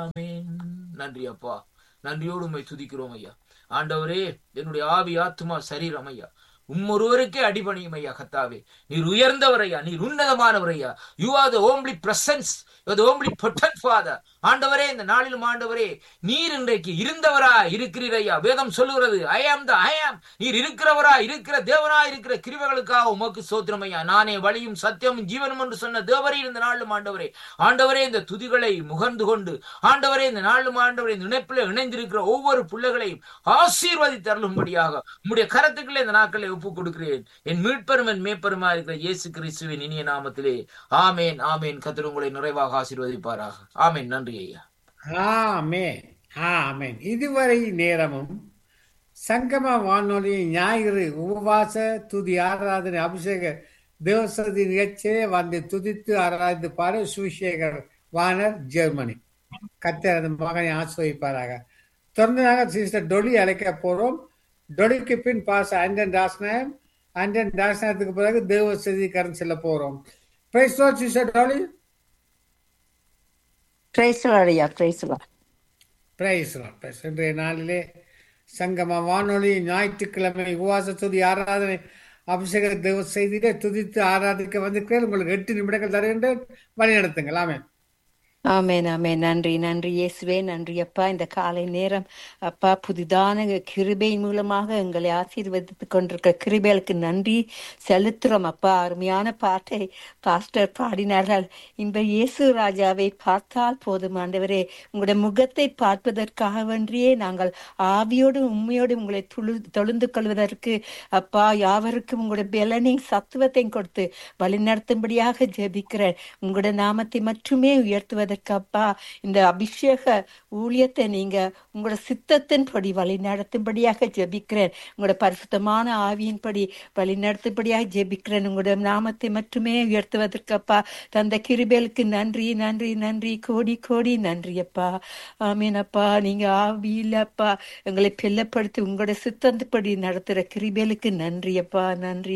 ஆமென் நன்றி அப்பா நன்றியோடு உம்மை துதிக்கிறோம் ஐயா ஆண்டவரே என்னுடைய ஆவி ஆத்துமா சரீரம் ஐயா உம்மொருவருக்கே அடிபணியும் ஐயா கத்தாவே நீர் உயர்ந்தவர் ஐயா நீர் உன்னதமானவர் ஐயா you are the only presence the only potter father ஆண்டவரே இந்த நாளிலும் ஆண்டவரே நீர் இன்றைக்கு இருந்தவரா இருக்கிறீர் ஐயா வேதம் சொல்லுகிறது ஐ ஆம் த ஐ ஆம் நீர் இருக்கிறவரா இருக்கிற தேவனா இருக்கிற கிருபைகளுக்காக உமக்கு சோத்திரம் ஐயா நானே வழியும் சத்தியமும் ஜீவனும் என்று சொன்ன தேவரே இந்த நாளிலும் ஆண்டவரே ஆண்டவரே இந்த துதிகளை முகர்ந்து கொண்டு ஆண்டவரே இந்த நாளிலும் ஆண்டவரே இந்த இணைப்பில் இணைந்திருக்கிற ஒவ்வொரு பிள்ளைகளையும் ஆசீர்வதித்து அருளும்படியாக உம்முடைய கரத்துக்களே இந்த நாட்களை ஒப்பு கொடுக்கிறேன் என் மீட்பெரும் என் மேப்பெருமா இருக்கிற இயேசு கிறிஸ்துவின் இனிய நாமத்திலே ஆமேன் ஆமேன் கத்திர உங்களை நிறைவாக ஆசீர்வதிப்பாராக ஆமேன் நன்றி ஐயா ஆமென் ஆமென் இதுவரை நேரமும் சங்கம வானொலி ஞாயிறு உபவாச துதி ஆராதனை அபிஷேக தேவசதி நிகழ்ச்சியிலே வந்து துதித்து ஆராய்ந்து பாரு சுவிசேகர் வானர் ஜெர்மனி கத்தர் அந்த மகனை ஆசிர்வதிப்பாராக தொடர்ந்து நாங்கள் சிஸ்டர் டொலி அழைக்க போறோம் டொலிக்கு பின் பாச அண்டன் தாசனாயம் அண்டன் தாசனத்துக்கு பிறகு தேவசதி கரன் செல்ல போறோம் பிரைஸ் சிஸ்டர் டொலி பிரைஸ்லாடியா பிரைஸ்லா பிரைஸ் பிரைஸ் இன்றைய நாளிலே சங்கம வானொலி ஞாயிற்றுக்கிழமை உபவாச துதி ஆராதனை அபிஷேக தேவ செய்தியிலே துதித்து ஆராதிக்க வந்திருக்கிறேன் உங்களுக்கு எட்டு நிமிடங்கள் தருகின்றேன் வழி நடத்துங்கள் ஆமென் ஆமென் ஆமென் நன்றி நன்றி இயேசுவே நன்றி அப்பா இந்த காலை நேரம் அப்பா புதிதான கிருபையின் மூலமாக எங்களை ஆசீர்வதித்துக் கொண்டிருக்கிற கிருபைகளுக்கு நன்றி செலுத்துறோம் அப்பா அருமையான பாட்டை பாஸ்டர் பாடினார்கள் இந்த இயேசு ராஜாவை பார்த்தால் போதும் ஆண்டவரே உங்களுடைய முகத்தை பார்ப்பதற்காக வேண்டியே நாங்கள் ஆவியோடு உண்மையோடு உங்களை துளு தொழுந்து கொள்வதற்கு அப்பா யாவருக்கும் உங்களுடைய பலனையும் சத்துவத்தையும் கொடுத்து வழிநடத்தும்படியாக ஜெபிக்கிறேன் உங்களுடைய நாமத்தை மட்டுமே உயர்த்துவதற்கு அப்பா இந்த அபிஷேக ஊழியத்தை நீங்க உங்களோட சித்தத்தின்படி வழி நடத்தும்படியாக ஜெபிக்கிறேன் உங்களோட பரிசுத்தமான ஆவியின்படி வழி நடத்தும்படியாக ஜெபிக்கிறேன் உங்களோட நாமத்தை மட்டுமே உயர்த்துவதற்கு அப்பா தந்த கிருபேலுக்கு நன்றி நன்றி நன்றி கோடி கோடி நன்றி அப்பா ஆமீன் அப்பா நீங்க ஆவியில் அப்பா எங்களை பிள்ளப்படுத்தி உங்களோட சித்தந்தப்படி நடத்துற கிருபேலுக்கு நன்றி அப்பா நன்றி